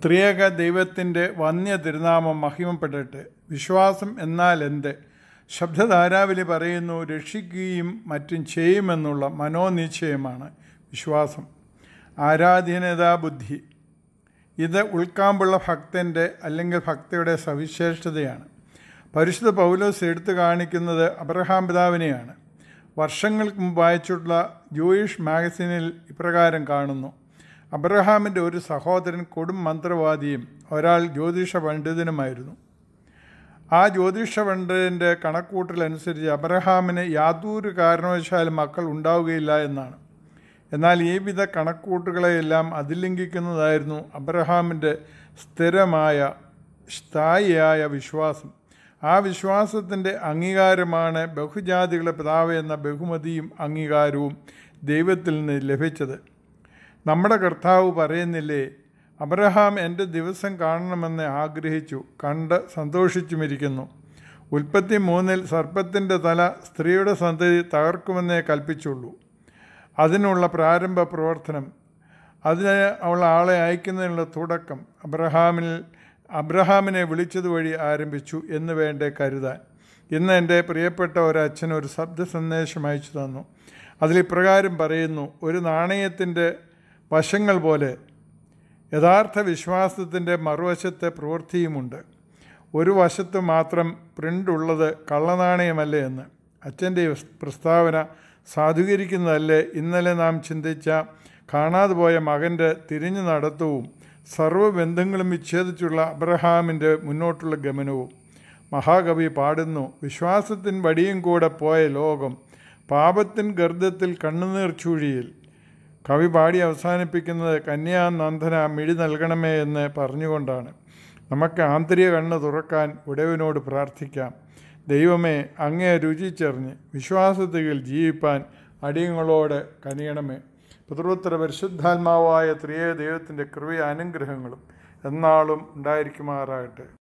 ത്രിയേക ദൈവത്തിൻ്റെ വന്യ തിരുനാമം മഹിമപ്പെടട്ടെ വിശ്വാസം എന്നാൽ എന്ത് ശബ്ദധാരാവലി പറയുന്നു രക്ഷിക്കുകയും മറ്റും ചെയ്യുമെന്നുള്ള മനോനിശ്ചയമാണ് വിശ്വാസം ആരാധീനതാ ബുദ്ധി ഇത് ഉൾക്കാമ്പുള്ള ഭക്തൻ്റെ അല്ലെങ്കിൽ ഭക്തയുടെ സവിശേഷതയാണ് പരിശുദ്ധ പൗലോസ് എടുത്തു കാണിക്കുന്നത് അബ്രഹാം പിതാവിനെയാണ് വർഷങ്ങൾക്ക് മുമ്പ് വായിച്ചിട്ടുള്ള ജൂയിഷ് മാഗസിനിൽ ഇപ്രകാരം കാണുന്നു അബ്രഹാമിൻ്റെ ഒരു സഹോദരൻ കൊടും മന്ത്രവാദിയും ഒരാൾ ജ്യോതിഷ പണ്ഡിതനുമായിരുന്നു ആ ജ്യോതിഷ പണ്ഡിതൻ്റെ കണക്കൂട്ടലനുസരിച്ച് അബ്രഹാമിന് യാതൊരു കാരണവശാലും മക്കൾ ഉണ്ടാവുകയില്ല എന്നാണ് എന്നാൽ ഈ വിധ കണക്കൂട്ടുകളെയെല്ലാം അതിലംഘിക്കുന്നതായിരുന്നു അബ്രഹാമിൻ്റെ സ്ഥിരമായ സ്ഥായിയായ വിശ്വാസം ആ വിശ്വാസത്തിൻ്റെ അംഗീകാരമാണ് ബഹുജാതികളുടെ പിതാവ് എന്ന ബഹുമതിയും അംഗീകാരവും ദൈവത്തിൽ നിന്ന് ലഭിച്ചത് നമ്മുടെ കർത്താവ് പറയുന്നില്ലേ അബ്രഹാം എൻ്റെ ദിവസം കാണണമെന്ന് ആഗ്രഹിച്ചു കണ്ട് സന്തോഷിച്ചുമിരിക്കുന്നു ഉൽപ്പത്തി മൂന്നിൽ സർപ്പത്തിൻ്റെ തല സ്ത്രീയുടെ സന്തതി തകർക്കുമെന്നേ കൽപ്പിച്ചുള്ളൂ അതിനുള്ള പ്രാരംഭ പ്രവർത്തനം അതിന് അവൾ ആളെ അയക്കുന്നതിനുള്ള തുടക്കം അബ്രഹാമിൽ അബ്രഹാമിനെ വിളിച്ചതുവഴി ആരംഭിച്ചു എന്ന് വേണ്ടേ കരുതാൻ ഇന്ന് എൻ്റെ പ്രിയപ്പെട്ട ഒരച്ഛൻ ഒരു ശബ്ദ സന്ദേശം അയച്ചു തന്നു അതിൽ ഇപ്രകാരം പറയുന്നു ഒരു നാണയത്തിൻ്റെ വശങ്ങൾ പോലെ യഥാർത്ഥ വിശ്വാസത്തിൻ്റെ മറുവശത്തെ പ്രവൃത്തിയുമുണ്ട് ഒരു വശത്ത് മാത്രം പ്രിൻ്റ് ഉള്ളത് കള്ളനാണയമല്ലേ എന്ന് അച്ഛൻ്റെ പ്രസ്താവന സാധൂകരിക്കുന്നതല്ലേ ഇന്നലെ നാം ചിന്തിച്ച കാണാതെ പോയ മകൻ്റെ തിരിഞ്ഞു നടത്തവും സർവ്വബന്ധങ്ങളും വിച്ഛേദിച്ചുള്ള അബ്രഹാമിൻ്റെ മുന്നോട്ടുള്ള ഗമനവും മഹാകവി പാടുന്നു വിശ്വാസത്തിൻ വടിയും കൂടെ പോയ ലോകം പാപത്തിൻ ഗർദ്ദത്തിൽ കണ്ണുനീർ ചൂഴിയിൽ കവി പാടി അവസാനിപ്പിക്കുന്നത് കന്യാനന്ദന മിഴി നൽകണമേ എന്ന് പറഞ്ഞുകൊണ്ടാണ് നമുക്ക് ആന്തരിക കണ്ണ് തുറക്കാൻ ഉടയവനോട് പ്രാർത്ഥിക്കാം ദൈവമേ അങ്ങേ രുചിച്ചറിഞ്ഞ് വിശ്വാസത്തിൽ ജീവിപ്പാൻ അടിയങ്ങളോട് കനിയണമേ പിതൃോത്തര പരിശുദ്ധാത്മാവായ ത്രിയ ദൈവത്തിൻ്റെ കൃപയ അനുഗ്രഹങ്ങളും എന്നാളും ഉണ്ടായിരിക്കുമാറാകട്ടെ